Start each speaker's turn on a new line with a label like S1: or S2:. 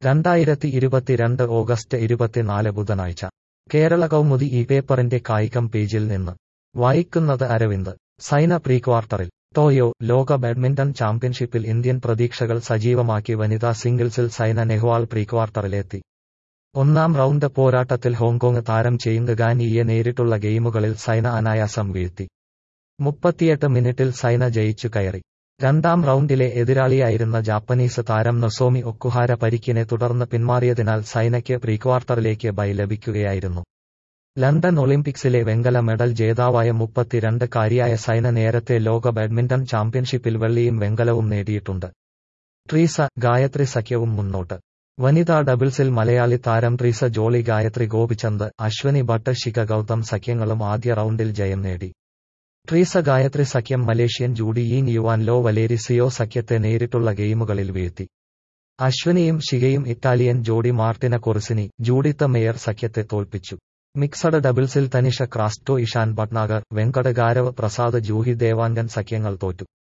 S1: രണ്ടായിരത്തി ഇരുപത്തിരണ്ട് ഓഗസ്റ്റ് ഇരുപത്തിനാല് ബുധനാഴ്ച കേരള കൗമുദി ഈ പേപ്പറിന്റെ കായികം പേജിൽ നിന്ന് വായിക്കുന്നത് അരവിന്ദ് സൈന പ്രീ ക്വാർട്ടറിൽ ടോയോ ലോക ബാഡ്മിന്റൺ ചാമ്പ്യൻഷിപ്പിൽ ഇന്ത്യൻ പ്രതീക്ഷകൾ സജീവമാക്കി വനിതാ സിംഗിൾസിൽ സൈന നെഹ്വാൾ പ്രീ ക്വാർട്ടറിലെത്തി ഒന്നാം റൗണ്ട് പോരാട്ടത്തിൽ ഹോങ്കോങ് താരം ചെയ്യുങ് ഗാനിയെ നേരിട്ടുള്ള ഗെയിമുകളിൽ സൈന അനായാസം വീഴ്ത്തി മുപ്പത്തിയെട്ട് മിനിറ്റിൽ സൈന ജയിച്ചു കയറി രണ്ടാം റൗണ്ടിലെ എതിരാളിയായിരുന്ന ജാപ്പനീസ് താരം നൊസോമി ഒക്കുഹാര പരിക്കിനെ തുടർന്ന് പിന്മാറിയതിനാൽ സൈനയ്ക്ക് പ്രീക്വാർട്ടറിലേക്ക് ബൈ ലഭിക്കുകയായിരുന്നു ലണ്ടൻ ഒളിമ്പിക്സിലെ വെങ്കല മെഡൽ ജേതാവായ മുപ്പത്തിരണ്ട് കാരിയായ സൈന നേരത്തെ ലോക ബാഡ്മിന്റൺ ചാമ്പ്യൻഷിപ്പിൽ വെള്ളിയും വെങ്കലവും നേടിയിട്ടുണ്ട് ട്രീസ ഗായത്രി സഖ്യവും മുന്നോട്ട് വനിതാ ഡബിൾസിൽ മലയാളി താരം ട്രീസ ജോളി ഗായത്രി ഗോപിചന്ദ് അശ്വനി ഭട്ട് ശിഖ ഗൌതം സഖ്യങ്ങളും ആദ്യ റൗണ്ടിൽ ജയം നേടി ട്രീസ ഗായത്രി സഖ്യം Malaysian Judy Yin Yuan Low Valerie Siow സഖ്യത്തെ നേരിട്ടുള്ള ഗെയിമുകളിൽ വീഴ്ത്തി അശ്വനിയും ശിഖയും ഇറ്റാലിയൻ ജോഡി മാർട്ടിന കൊറിസിനി ജൂഡിത്ത മേയർ സഖ്യത്തെ തോൽപ്പിച്ചു മിക്സഡ് ഡബിൾസിൽ തനിഷ ക്രാസ്റ്റോ ഇഷാൻ ഭട്നാഗർ വെങ്കട് ഗാരവ് പ്രസാദ് ജൂഹി ദേവാംഗൻ സഖ്യങ്ങൾ തോറ്റു